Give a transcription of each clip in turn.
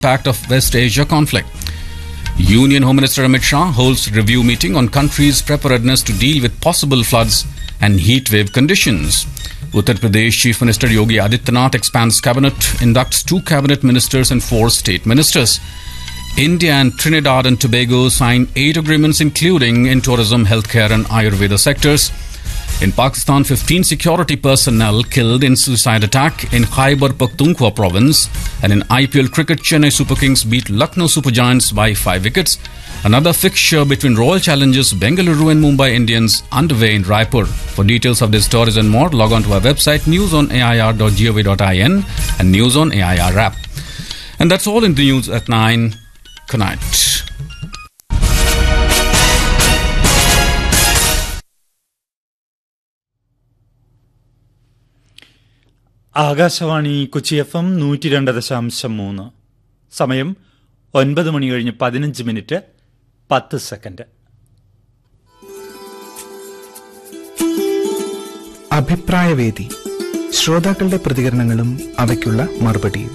impact of West Asia conflict. Union Home Minister Amit Shah holds review meeting on country's preparedness to deal with possible floods and heat wave conditions. Uttar Pradesh Chief Minister Yogi Adityanath expands cabinet, inducts two cabinet ministers and four state ministers. India and Trinidad and Tobago sign eight agreements including in tourism, healthcare and Ayurveda sectors. In Pakistan, 15 security personnel killed in suicide attack in Khyber Pakhtunkhwa province. And in IPL cricket, Chennai Super Kings beat Lucknow Super Giants by 5 wickets. Another fixture between Royal Challengers Bengaluru and Mumbai Indians underway in Raipur. For details of these stories and more, log on to our website newsonair.gov.in and News on AIR app. And that's all in the news at 9. Good night. Akashvani Kochi F M നൂറ്റി രണ്ട് ദശാംശം മൂന്ന് സമയം ഒൻപത് മണി കഴിഞ്ഞ് പതിനഞ്ച് minute പത്ത് second അഭിപ്രായവേദി ശ്രോതാക്കളുടെ പ്രതികരണങ്ങളും അവയ്ക്കുള്ള മറുപടിയും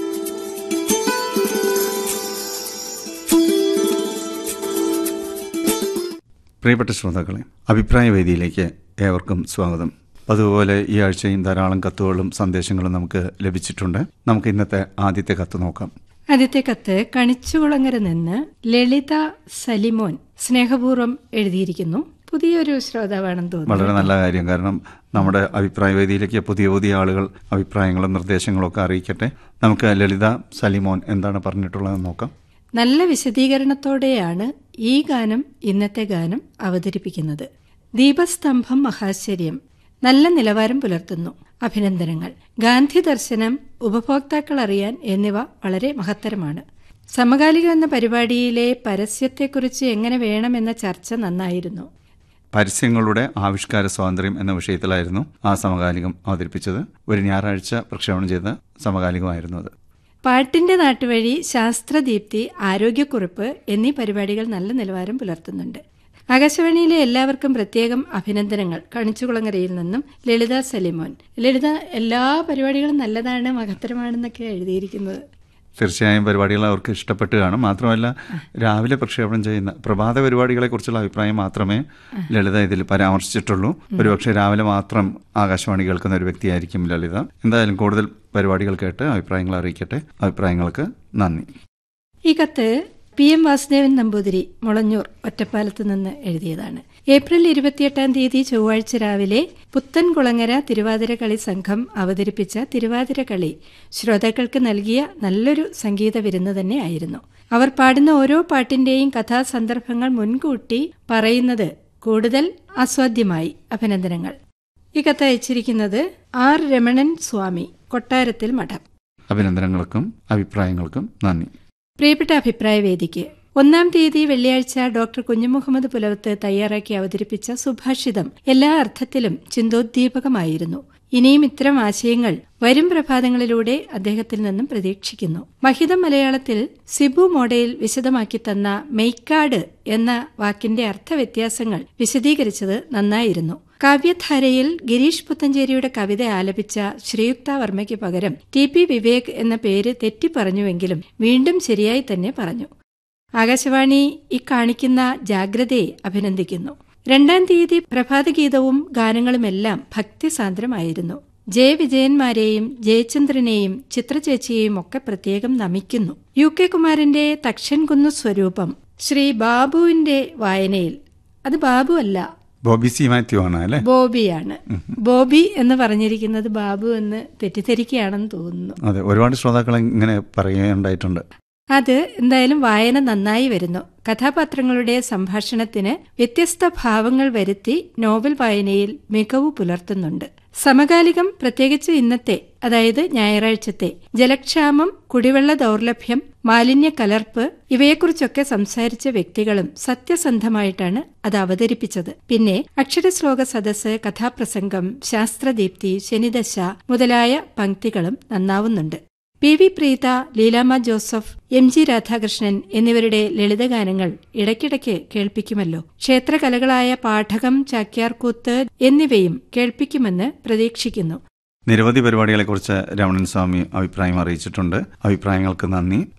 പ്രിയപ്പെട്ട ശ്രോതാക്കളെ അഭിപ്രായ വേദിയിലേക്ക് ഏവർക്കും സ്വാഗതം അതുപോലെ ഈ ആഴ്ചയും ധാരാളം കത്തുകളും സന്ദേശങ്ങളും നമുക്ക് ലഭിച്ചിട്ടുണ്ട് നമുക്ക് ഇന്നത്തെ ആദ്യത്തെ കത്ത് നോക്കാം ആദ്യത്തെ കത്ത് കണിച്ചുകുളങ്ങര നിന്ന് ലളിത സലിമോൻ സ്നേഹപൂർവ്വം എഴുതിയിരിക്കുന്നു പുതിയൊരു ശ്രോതാവാണെന്ന് തോന്നുന്നു വളരെ നല്ല കാര്യം കാരണം നമ്മുടെ അഭിപ്രായ വേദിയിലേക്ക് പുതിയ പുതിയ ആളുകൾ അഭിപ്രായങ്ങളും നിർദ്ദേശങ്ങളും ഒക്കെ അറിയിക്കട്ടെ നമുക്ക് ലളിത സലിമോൻ എന്താണ് പറഞ്ഞിട്ടുള്ളതെന്ന് നോക്കാം നല്ല വിശദീകരണത്തോടെയാണ് ഈ ഗാനം ഇന്നത്തെ ഗാനം അവതരിപ്പിക്കുന്നത് ദീപസ്തംഭം മഹാശ്ചര്യം നല്ല നിലവാരം പുലർത്തുന്നു അഭിനന്ദനങ്ങൾ ഗാന്ധി ദർശനം ഉപഭോക്താക്കൾ അറിയാൻ എന്നിവ വളരെ മഹത്തരമാണ് സമകാലികം എന്ന പരിപാടിയിലെ പരസ്യത്തെക്കുറിച്ച് എങ്ങനെ വേണമെന്ന ചർച്ച നന്നായിരുന്നു പരസ്യങ്ങളുടെ ആവിഷ്കാര സ്വാതന്ത്ര്യം എന്ന വിഷയത്തിലായിരുന്നു ആ സമകാലികം അവതരിപ്പിച്ചത് ഒരു ഞായറാഴ്ച പ്രക്ഷേപണം ചെയ്ത സമകാലികമായിരുന്നു അത് പാട്ടിന്റെ നാട്ടുവഴി ശാസ്ത്രദീപ്തി ആരോഗ്യക്കുറിപ്പ് എന്നീ പരിപാടികൾ നല്ല നിലവാരം പുലർത്തുന്നുണ്ട് ആകാശവാണിയിലെ എല്ലാവർക്കും പ്രത്യേകം അഭിനന്ദനങ്ങൾ കണിച്ചുകുളങ്ങരയിൽ നിന്നും ലളിത സലിമോൻ ലളിത എല്ലാ പരിപാടികളും നല്ലതാണ് മഹത്തരമാണെന്നൊക്കെ എഴുതിയിരിക്കുന്നത് തീർച്ചയായും പരിപാടികൾ അവർക്ക് ഇഷ്ടപ്പെട്ട് കാണും മാത്രമല്ല രാവിലെ പ്രക്ഷേപണം ചെയ്യുന്ന പ്രഭാത പരിപാടികളെ കുറിച്ചുള്ള അഭിപ്രായം മാത്രമേ ലളിത ഇതിൽ പരാമർശിച്ചിട്ടുള്ളൂ ഒരുപക്ഷെ രാവിലെ മാത്രം ആകാശവാണി കേൾക്കുന്ന ഒരു വ്യക്തിയായിരിക്കും ലളിത എന്തായാലും കൂടുതൽ പരിപാടികൾ കേട്ട് അഭിപ്രായങ്ങൾ അറിയിക്കട്ടെ അഭിപ്രായങ്ങൾക്ക് നന്ദി ഈ കത്ത് പി എം വാസുദേവൻ നമ്പൂതിരി മുളഞ്ഞൂർ ഒറ്റപ്പാലത്ത് നിന്ന് എഴുതിയതാണ് ഏപ്രിൽ ഇരുപത്തിയെട്ടാം തീയതി ചൊവ്വാഴ്ച രാവിലെ പുത്തൻകുളങ്ങര തിരുവാതിര കളി സംഘം അവതരിപ്പിച്ച തിരുവാതിര കളി ശ്രോതാക്കൾക്ക് നൽകിയ നല്ലൊരു സംഗീത വിരുന്ന് തന്നെയായിരുന്നു അവർ പാടുന്ന ഓരോ പാട്ടിന്റെയും കഥാസന്ദർഭങ്ങൾ മുൻകൂട്ടി പറയുന്നത് കൂടുതൽ ആസ്വാദ്യമായി അഭിനന്ദനങ്ങൾ ഈ കത്ത് അയച്ചിരിക്കുന്നത് ആർ രമണൻ സ്വാമി കൊട്ടാരത്തിൽ മഠം അഭിനന്ദനങ്ങൾക്കും അഭിപ്രായങ്ങൾക്കും നന്ദി പ്രിയപ്പെട്ട അഭിപ്രായ വേദിക്ക് ഒന്നാം തീയതി വെള്ളിയാഴ്ച ഡോക്ടർ കുഞ്ഞുമുഹമ്മദ് പുലവത്ത് തയ്യാറാക്കി അവതരിപ്പിച്ച സുഭാഷിതം എല്ലാ അർത്ഥത്തിലും ചിന്തോദ്ദീപകമായിരുന്നു ഇനിയും ഇത്തരം ആശയങ്ങൾ വരും പ്രഭാതങ്ങളിലൂടെ അദ്ദേഹത്തിൽ നിന്നും പ്രതീക്ഷിക്കുന്നു മഹിതം മലയാളത്തിൽ സിബു മോഡയിൽ വിശദമാക്കി തന്ന മെയ്ക്കാട് എന്ന വാക്കിന്റെ അർത്ഥവ്യത്യാസങ്ങൾ വിശദീകരിച്ചത് നന്നായിരുന്നു കാവ്യധാരയിൽ ഗിരീഷ് പുത്തഞ്ചേരിയുടെ കവിത ആലപിച്ച ശ്രീയുക്ത വർമ്മയ്ക്ക് പകരം ടി പി വിവേക് എന്ന പേര് തെറ്റിപ്പറഞ്ഞുവെങ്കിലും വീണ്ടും ശരിയായി തന്നെ പറഞ്ഞു ആകാശവാണി ഇക്കാണിക്കുന്ന ജാഗ്രതയെ അഭിനന്ദിക്കുന്നു രണ്ടാം തീയതി പ്രഭാതഗീതവും ഗാനങ്ങളുമെല്ലാം ഭക്തിസാന്ദ്രമായിരുന്നു ജയ വിജയന്മാരെയും ജയചന്ദ്രനെയും ചിത്രചേച്ചിയെയും ഒക്കെ പ്രത്യേകം നമിക്കുന്നു യു കെ കുമാരന്റെ തക്ഷൻകുന്നു സ്വരൂപം ശ്രീ ബാബുവിന്റെ വായനയിൽ അത് ബാബു അല്ല ബോബി സി മാത്യു ആണ് അല്ലേ ബോബിയാണ് ബോബി എന്ന് പറഞ്ഞിരിക്കുന്നത് ബാബു എന്ന് തെറ്റിദ്ധരിക്കുകയാണെന്ന് തോന്നുന്നു അതെ ഒരുപാട് ശ്രോതാക്കൾ ഇങ്ങനെ പറയുകയുണ്ടായിട്ടുണ്ട് അത് എന്തായാലും വായന നന്നായി വരുന്നു കഥാപാത്രങ്ങളുടെ സംഭാഷണത്തിന് വ്യത്യസ്ത ഭാവങ്ങൾ വരുത്തി നോവൽ വായനയിൽ മികവ് പുലർത്തുന്നുണ്ട് സമകാലികം പ്രത്യേകിച്ച് ഇന്നത്തെ അതായത് ഞായറാഴ്ചത്തെ ജലക്ഷാമം കുടിവെള്ള ദൗർലഭ്യം മാലിന്യ കലർപ്പ് ഇവയെക്കുറിച്ചൊക്കെ സംസാരിച്ച വ്യക്തികളും സത്യസന്ധമായിട്ടാണ് അത് അവതരിപ്പിച്ചത് പിന്നെ അക്ഷരശ്ലോക സദസ് കഥാപ്രസംഗം ശാസ്ത്രദീപ്തി ശനിദശ മുതലായ പങ്ക്തികളും നന്നാവുന്നുണ്ട് P V Preetha Leelamma Joseph M G Radhakrishnan എന്നിവരുടെ ലളിതഗാനങ്ങൾ ഇടയ്ക്കിടയ്ക്ക് കേൾപ്പിക്കുമല്ലോ ക്ഷേത്രകലകളായ പാഠകം ചാക്യാർകൂത്ത് എന്നിവയും കേൾപ്പിക്കുമെന്ന് പ്രതീക്ഷിക്കുന്നു നിരവധി പരിപാടികളെക്കുറിച്ച് രമണൻ സ്വാമി അഭിപ്രായം അറിയിച്ചിട്ടുണ്ട് അഭിപ്രായങ്ങൾക്ക് നന്ദി